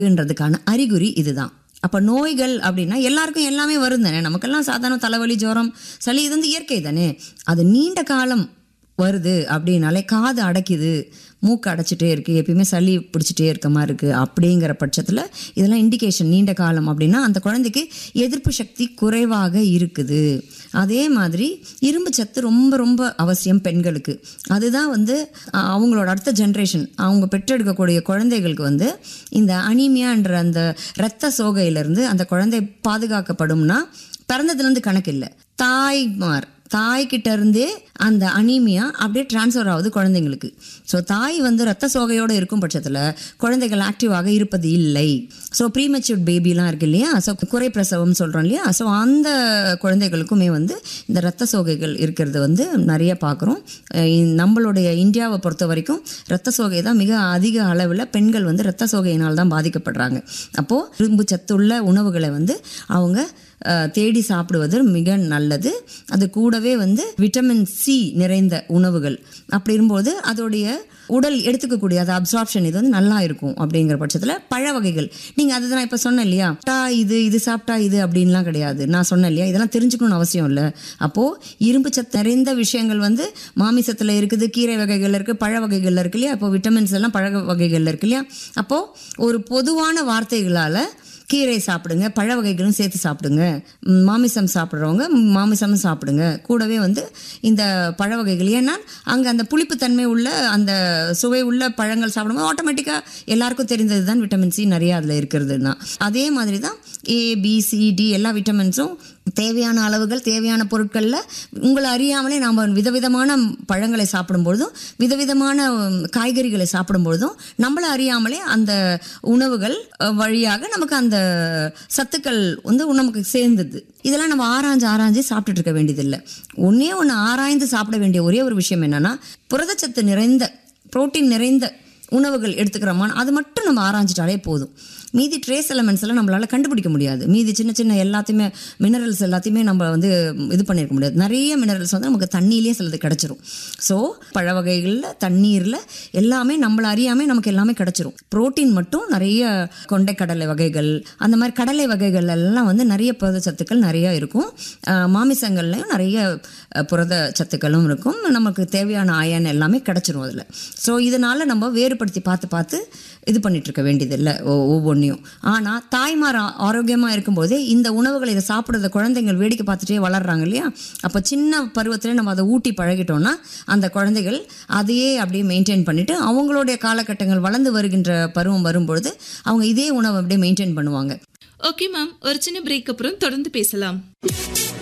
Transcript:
ன்றதுக்கான அறிகுறி இதுதான் அப்போ நோய்கள் அப்படின்னா எல்லாருக்கும் எல்லாமே வரும் தானே நமக்கெல்லாம் சாதாரண தலைவலி ஜுரம் சளி இது வந்து இயற்கை தானே அது நீண்ட காலம் வருது அப்படின்னாலே காது அடைக்குது மூக்கு அடைச்சிட்டே இருக்குது எப்பயுமே சளி பிடிச்சிட்டே இருக்க மாதிரி இருக்குது அப்படிங்கிற பட்சத்தில் இதெல்லாம் இண்டிகேஷன் நீண்ட காலம் அப்படின்னா அந்த குழந்தைக்கு எதிர்ப்பு சக்தி குறைவாக இருக்குது அதே மாதிரி இரும்பு சத்து ரொம்ப ரொம்ப அவசியம் பெண்களுக்கு அதுதான் வந்து அஹ், அவங்களோட அடுத்த ஜென்ரேஷன் அவங்க பெற்றெடுக்கக்கூடிய குழந்தைகளுக்கு வந்து இந்த அனீமியான்ற அந்த இரத்த சோகையிலிருந்து அந்த குழந்தை பாதுகாக்கப்படும்னா பிறந்ததுலேருந்து கணக்கு இல்லை தாய்மார் தாய்கிட்ட இருந்தே அந்த அனீமியா அப்படியே டிரான்ஸ்ஃபர் ஆகுது குழந்தைங்களுக்கு ஸோ தாய் வந்து ரத்த சோகையோடு இருக்கும் பட்சத்தில் குழந்தைகள் ஆக்டிவாக இருப்பது இல்லை ஸோ ப்ரீமெச்சூர்ட் பேபிலாம் இருக்கு இல்லையா ஸோ குறை பிரசவம் சொல்கிறோம் இல்லையா ஸோ அந்த குழந்தைகளுக்குமே வந்து இந்த ரத்த சோகைகள் இருக்கிறது வந்து நிறைய பார்க்குறோம் நம்மளுடைய இந்தியாவை பொறுத்த வரைக்கும் ரத்த சோகை தான் மிக அதிக அளவில் பெண்கள் வந்து ரத்த சோகையினால் தான் பாதிக்கப்படுறாங்க அப்போது இரும்பு சத்துள்ள உணவுகளை வந்து அவங்க அஹ், தேடி சாப்பிடுவது மிக நல்லது அது கூடவே வந்து விட்டமின் சி நிறைந்த உணவுகள் அப்படி இருக்கும்போது அதோடைய உடல் எடுத்துக்கக்கூடிய அது அப்சார்ப்ஷன் இது வந்து நல்லா இருக்கும் அப்படிங்கிற பட்சத்தில் பழ வகைகள் நீங்கள் அதுதான் இப்போ சொன்னேன் இல்லையா சாப்பிட்டா இது இது சாப்பிட்டா இது அப்படின்லாம் கிடையாது நான் சொன்னேன் இல்லையா இதெல்லாம் தெரிஞ்சுக்கணும்னு அவசியம் இல்லை அப்போது இரும்பு சத்து நிறைந்த விஷயங்கள் வந்து மாமிசத்தில் இருக்குது கீரை வகைகள் இருக்குது பழ வகைகளில் இருக்கு இல்லையா அப்போ விட்டமின்ஸ் எல்லாம் பழ வகைகளில் இருக்கு இல்லையா அப்போது ஒரு பொதுவான வார்த்தைகளால் கீரை சாப்பிடுங்க பழ வகைகளும் சேர்த்து சாப்பிடுங்க ம், மாமிசம் சாப்பிட்றவங்க மாமிசமும் சாப்பிடுங்க கூடவே வந்து இந்த பழ வகைகள் ஏன்னா அங்கே அந்த புளிப்புத்தன்மை உள்ள அந்த சுவை உள்ள பழங்கள் சாப்பிடும்போது ஆட்டோமேட்டிக்காக எல்லாருக்கும் தெரிந்தது தான் விட்டமின் சி நிறைய அதில் இருக்கிறது தான் அதே மாதிரி தான் ஏ பி சி டி எல்லா விட்டமின்ஸும் தேவையான அளவுகள் தேவையான பொருட்களில் உங்களை அறியாமலே நாம் விதவிதமான பழங்களை சாப்பிடும்பொழுதும் விதவிதமான உம், காய்கறிகளை சாப்பிடும்பொழுதும் நம்மளை அறியாமலே அந்த உணவுகள் அஹ், வழியாக நமக்கு அந்த சத்துக்கள் வந்து நமக்கு சேர்ந்தது இதெல்லாம் நம்ம ஆராய்ஞ்சு ஆராய்ஞ்சு சாப்பிட்டுட்டு இருக்க வேண்டியதில்லை ஒன்றே ஒன்று ஆராய்ந்து சாப்பிட வேண்டிய ஒரே ஒரு விஷயம் என்னன்னா புரதச்சத்து நிறைந்த புரோட்டீன் நிறைந்த உணவுகள் எடுத்துக்கிறோமா அது மட்டும் நம்ம ஆராய்ஞ்சிட்டாலே போதும் மீதி ட்ரேஸ் எலமெண்ட்ஸ் எல்லாம் நம்மளால கண்டுபிடிக்க முடியாது மீதி சின்ன சின்ன எல்லாத்தையுமே மினரல்ஸ் எல்லாத்தையுமே நம்ம வந்து இது பண்ணியிருக்க முடியாது நிறைய மினரல்ஸ் வந்து நமக்கு தண்ணியிலே சிலது கிடச்சிரும் ஸோ பழ வகைகளில் தண்ணீரில் எல்லாமே நம்மள அறியாமல் நமக்கு எல்லாமே கிடச்சிரும் புரோட்டீன் மட்டும் நிறைய கொண்டை கடலை வகைகள் அந்த மாதிரி கடலை வகைகள் எல்லாம் வந்து நிறைய புரத சத்துக்கள் நிறைய இருக்கும் அஹ் மாமிசங்கள்லையும் நிறைய அஹ், புரத சத்துக்களும் இருக்கும் நமக்கு தேவையான அயன் எல்லாமே கிடச்சிரும் அதில் ஸோ இதனால் நம்ம வேறுபடுத்தி பார்த்து பார்த்து இது பண்ணிட்டு இருக்க வேண்டியதில்லை ஒ- ஒவ்வொன்றையும் ஆனால் தாய்மார் ஆ- ஆரோக்கியமா இருக்கும்போதே இந்த உணவுகளை இதை சாப்பிட்றத குழந்தைகள் வேடிக்கை பார்த்துட்டே வளர்றாங்க இல்லையா அப்போ சின்ன பருவத்திலே நம்ம அதை ஊட்டி பழகிட்டோம்னா அந்த குழந்தைகள் அதையே அப்படியே மெயின்டைன் பண்ணிட்டு அவங்களுடைய காலகட்டங்கள் வளர்ந்து வருகின்ற பருவம் வரும்பொழுது அவங்க இதே உணவை அப்படியே மெயின்டைன் பண்ணுவாங்க ஓகே மேம் ஒரு சின்ன பிரேக் அப்புறம் தொடர்ந்து பேசலாம்